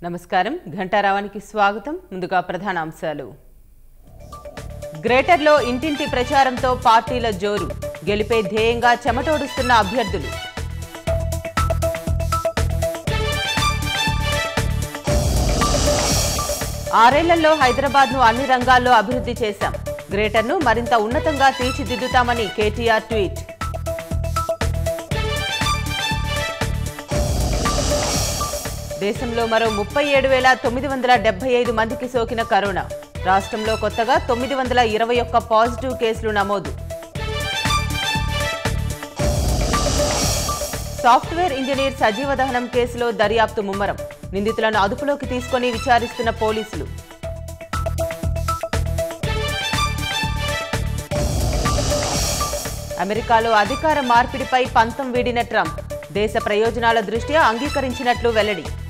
నమస్కారం ఘంటారావానికి స్వాగతం ముందుగా ప్రధాన అంశాలు గ్రేటర్లో ఇంటింటి ప్రచారంతో పార్టీల జోరు గెలిపే ధ్యేయంగా చెమటోడుస్తున్న అభ్యర్థులు ఆరేళ్లలో హైదరాబాద్ను అన్ని రంగాల్లో అభివృద్ధి చేశాం గ్రేటర్ను మరింత ఉన్నతంగా తీర్చిదిద్దుతామని కేటీఆర్ ట్వీట్ దేశంలో మరో ముప్పై ఏడు వేల తొమ్మిది వందల డెబ్బై ఐదు మందికి సోకిన కరోనా రాష్ట్రంలో కొత్తగా తొమ్మిది వందల ఇరవై ఒక్క పాజిటివ్ కేసులు నమోదు సాఫ్ట్వేర్ ఇంజనీర్ సజీవ దహనం కేసులో దర్యాప్తు ముమ్మరం నిందితులను అదుపులోకి తీసుకొని విచారిస్తున్న పోలీసులు అమెరికాలో అధికార మార్పిడిపై పంతం వీడిన ట్రంప్ దేశ ప్రయోజనాల దృష్ట్యా అంగీకరించినట్లు వెల్లడి